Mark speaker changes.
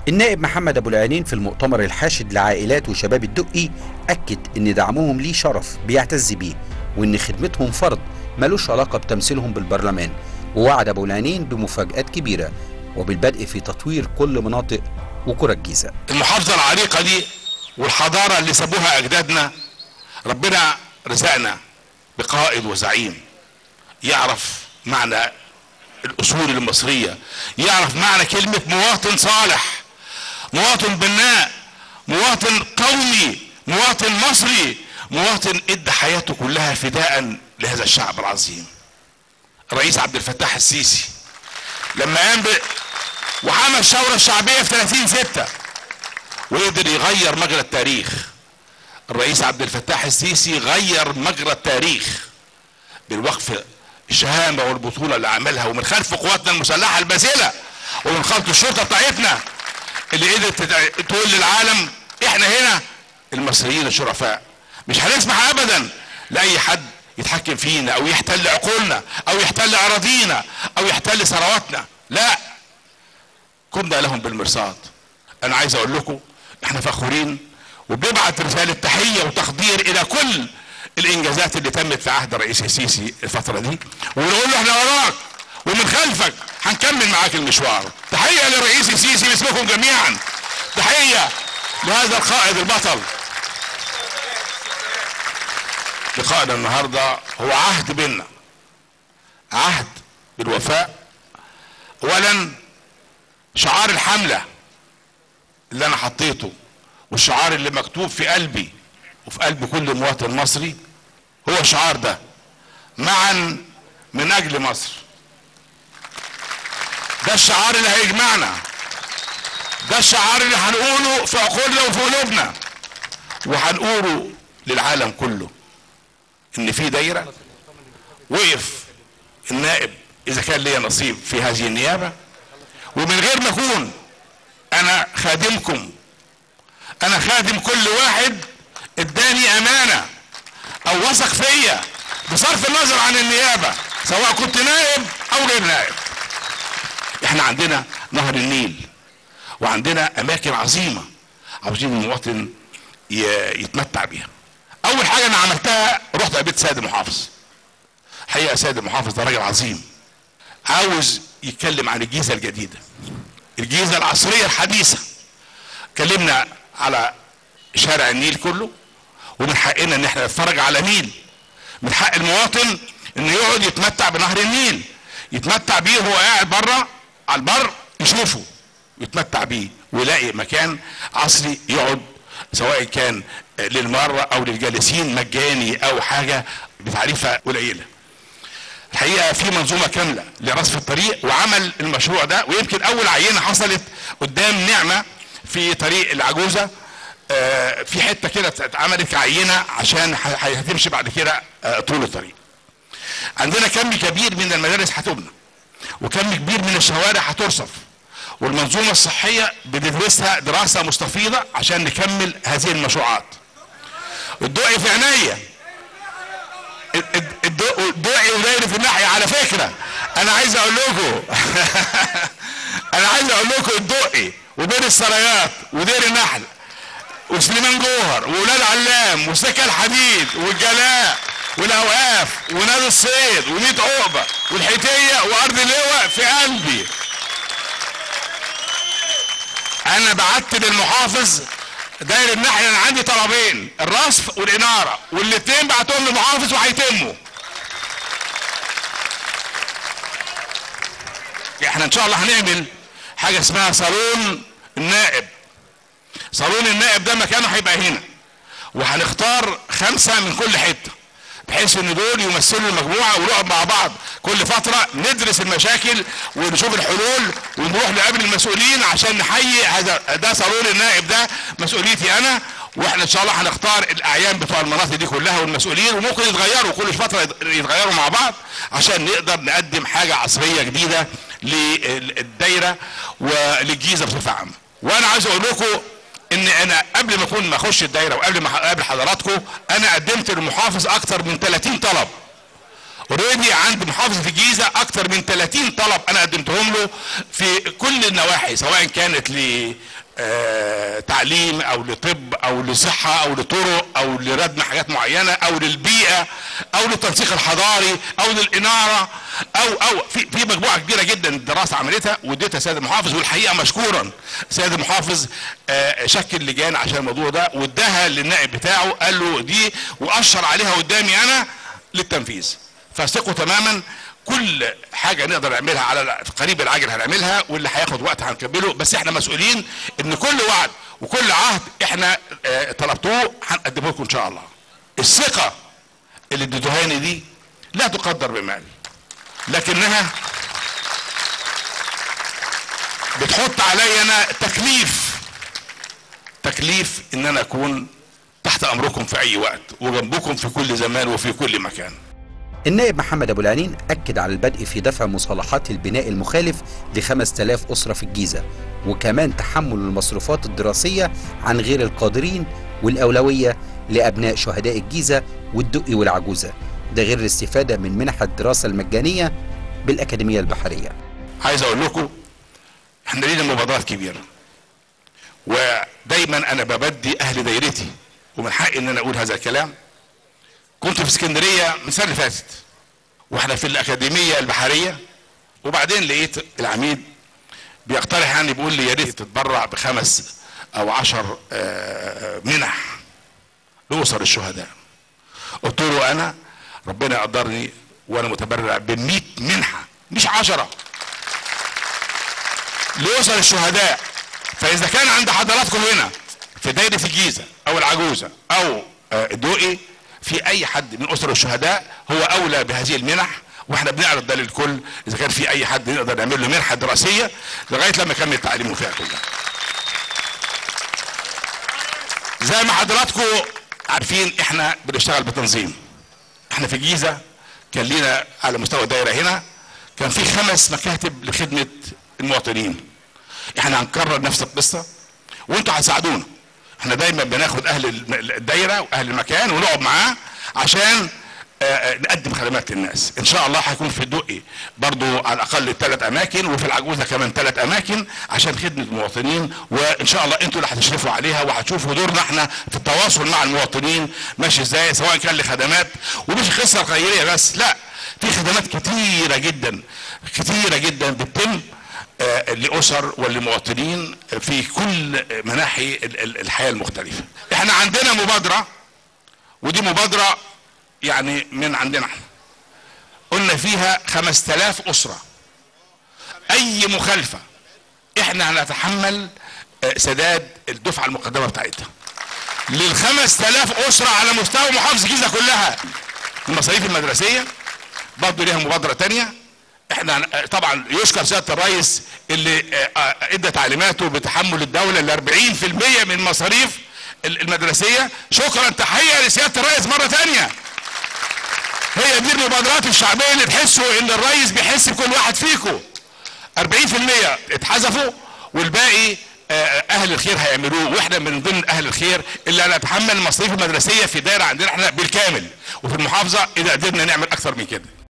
Speaker 1: النائب محمد ابو العينين في المؤتمر الحاشد لعائلات وشباب الدقي اكد ان دعمهم ليه شرف بيعتز بيه وان خدمتهم فرض ملوش علاقه بتمثيلهم بالبرلمان ووعد ابو العينين بمفاجات كبيره وبالبدء في تطوير كل مناطق وقرى الجيزه
Speaker 2: المحافظة العريقة دي والحضارة اللي سابوها أجدادنا ربنا رزقنا بقائد وزعيم يعرف معنى الأصول المصرية يعرف معنى كلمة مواطن صالح مواطن بناء مواطن قومي مواطن مصري مواطن ادى حياته كلها فداء لهذا الشعب العظيم الرئيس عبد الفتاح السيسي لما قام ب... وعمل الثورة الشعبية في 30 ستة وقدر يغير مجرى التاريخ الرئيس عبد الفتاح السيسي غير مجرى التاريخ بالوقف الشهامة والبطولة اللي عملها ومن خلف قواتنا المسلحة الباسلة ومن خلف الشرطة بتاعتنا اللي قدرت تت- تقول للعالم احنا هنا المصريين الشرفاء مش هنسمح ابدا لاي حد يتحكم فينا او يحتل عقولنا او يحتل اراضينا او يحتل ثرواتنا لا كنا لهم بالمرصاد انا عايز اقول لكم احنا فخورين وبنبعت رساله تحيه وتقدير الى كل الانجازات اللي تمت في عهد الرئيس السيسي الفتره دي ونقول له احنا وراك ومن خلفك هنكمل معاك المشوار تحيه للرئيس السيسي باسمكم جميعا تحيه لهذا القائد البطل لقائنا النهارده هو عهد بينا عهد بالوفاء اولا شعار الحمله اللي انا حطيته والشعار اللي مكتوب في قلبي وفي قلب كل مواطن مصري هو الشعار ده معا من اجل مصر ده الشعار اللي هيجمعنا ده الشعار اللي هنقوله في عقولنا وفي قلوبنا وهنقوله للعالم كله ان في دايره وقف النائب اذا كان ليا نصيب في هذه النيابه ومن غير ما اكون انا خادمكم انا خادم كل واحد اداني امانه او وثق فيا بصرف النظر عن النيابه سواء كنت نائب او غير نائب احنا عندنا نهر النيل وعندنا اماكن عظيمه عاوزين المواطن ي- يتمتع بيها اول حاجه انا عملتها رحت قابلت سيد المحافظ حقيقه سيد المحافظ ده راجل عظيم عاوز يتكلم عن الجيزه الجديده الجيزه العصريه الحديثه اتكلمنا على شارع النيل كله ومن حقنا ان احنا نتفرج على نيل من حق المواطن انه يقعد يتمتع بنهر النيل يتمتع بيه وهو قاعد بره على البر يشوفه يتمتع بيه ويلاقي مكان عصري يقعد سواء كان للمرة او للجالسين مجاني او حاجة بتعريفة قليلة الحقيقة في منظومة كاملة لرصف الطريق وعمل المشروع ده ويمكن اول عينة حصلت قدام نعمة في طريق العجوزة آه، في حتة كده اتعملت كعينة عشان ه- هتمشي بعد كده آه، طول الطريق عندنا كم كبير من المدارس هتبنى وكم كبير من الشوارع هترصف والمنظومة الصحية بندرسها دراسة مستفيضة عشان نكمل هذه المشروعات الضوء في عينيا الد- الضوء الضوء وداير في الناحية على فكرة أنا عايز أقول لكم أنا عايز أقول لكم الضوء وبين السرايات ودير النحل وسليمان جوهر وولاد علام وسكة الحديد والجلاء والاوقاف ونادي الصيد وميت عقبه والحيتيه وارض اللواء في قلبي انا بعت للمحافظ داير الناحيه انا عندي طلبين الرصف والاناره والاثنين بعتهم للمحافظ وهيتموا احنا ان شاء الله هنعمل حاجه اسمها صالون النائب صالون النائب ده مكانه هيبقى هنا وهنختار خمسه من كل حته بحيث ان دول يمثلوا المجموعه ونقعد مع بعض كل فتره ندرس المشاكل ونشوف الحلول ونروح نقابل المسؤولين عشان نحيي هذا ده صالون النائب ده مسؤوليتي انا واحنا ان شاء الله هنختار الاعيان بتوع المناطق دي كلها والمسؤولين وممكن يتغيروا كل فتره يتغيروا مع بعض عشان نقدر نقدم حاجه عصريه جديده للدايره وللجيزه بصفه عامه وانا عايز اقول لكم ان انا قبل ما اكون ما اخش الدايره وقبل ما اقابل حضراتكم انا قدمت للمحافظ اكتر من 30 طلب اوريدي عند محافظه الجيزه اكثر من 30 طلب انا قدمتهم له في كل النواحي سواء كانت ل آه، تعليم او لطب او لصحه او لطرق او لردم حاجات معينه او للبيئه او للتنسيق الحضاري او للاناره او او في في مجموعه كبيره جدا الدراسه عملتها واديتها سيد المحافظ والحقيقه مشكورا سيد المحافظ آه، شكل لجان عشان الموضوع ده واداها للنائب بتاعه قال له دي واشر عليها قدامي انا للتنفيذ فثقوا تماما كل حاجة نقدر نعملها على القريب العاجل هنعملها واللي هياخد وقت هنكمله بس احنا مسؤولين ان كل وعد وكل عهد احنا اه طلبتوه هنقدمه لكم ان شاء الله الثقة اللي اديتوهاني دي لا تقدر بمال لكنها بتحط علي انا تكليف تكليف ان انا اكون تحت امركم في اي وقت وجنبكم في كل زمان وفي كل مكان
Speaker 1: النائب محمد أبو العنين أكد على البدء في دفع مصالحات البناء المخالف ل 5000 أسرة في الجيزة وكمان تحمل المصروفات الدراسية عن غير القادرين والأولوية لأبناء شهداء الجيزة والدقي والعجوزة ده غير الاستفادة من منح الدراسة المجانية بالأكاديمية البحرية
Speaker 2: عايز اقول لكم احنا لينا مبادرات كبيره ودايما انا ببدي اهل دايرتي ومن حقي ان انا اقول هذا الكلام كنت في اسكندريه من السنه اللي فاتت واحنا في الاكاديميه البحريه وبعدين لقيت العميد بيقترح يعني بيقول لي يا ريت تتبرع بخمس او عشر آه، منح لاسر الشهداء قلت له انا ربنا يقدرني وانا متبرع ب 100 منحه مش عشرة لاسر الشهداء فاذا كان عند حضراتكم هنا في دايره الجيزه او العجوزه او آه، الدوقي في اي حد من اسر الشهداء هو اولى بهذه المنح واحنا بنعرض ده للكل اذا كان في اي حد نقدر نعمل له منحه دراسيه لغايه لما يكمل تعليمه فيها كلها. زي ما حضراتكم عارفين احنا بنشتغل بتنظيم. احنا في الجيزه كان لينا على مستوى الدايره هنا كان في خمس مكاتب لخدمه المواطنين. احنا هنكرر نفس القصه وانتوا هتساعدونا. احنا دايما بناخد اهل الدايره واهل المكان ونقعد معاه عشان آه، آه، نقدم خدمات للناس ان شاء الله هيكون في الدقي برضو على الاقل ثلاث اماكن وفي العجوزه كمان ثلاث اماكن عشان خدمه المواطنين وان شاء الله انتوا اللي هتشرفوا عليها وهتشوفوا دورنا احنا في التواصل مع المواطنين ماشي ازاي سواء كان لخدمات ومش القصه الخيريه بس لا في خدمات كتيره جدا كتيره جدا بتتم آه، لاسر ولمواطنين في كل مناحي ال- ال- الحياه المختلفه. احنا عندنا مبادره ودي مبادره يعني من عندنا احنا. قلنا فيها 5000 اسره. اي مخالفه احنا هنتحمل آه، سداد الدفعه المقدمه بتاعتها. لل 5000 اسره على مستوى محافظه الجيزه كلها. المصاريف المدرسيه برضه ليها مبادره تانيه احنا طبعا يشكر سياده الرئيس اللي اه، اه، ادى تعليماته بتحمل الدوله ل 40% من مصاريف ال- المدرسيه شكرا تحيه لسياده الرئيس مره ثانيه هي دي المبادرات الشعبيه اللي تحسوا ان الرئيس بيحس بكل واحد فيكم 40% اتحذفوا والباقي اه، اهل الخير هيعملوه واحنا من ضمن اهل الخير اللي هنتحمل المصاريف المدرسيه في دايره عندنا احنا بالكامل وفي المحافظه اذا قدرنا نعمل اكثر من كده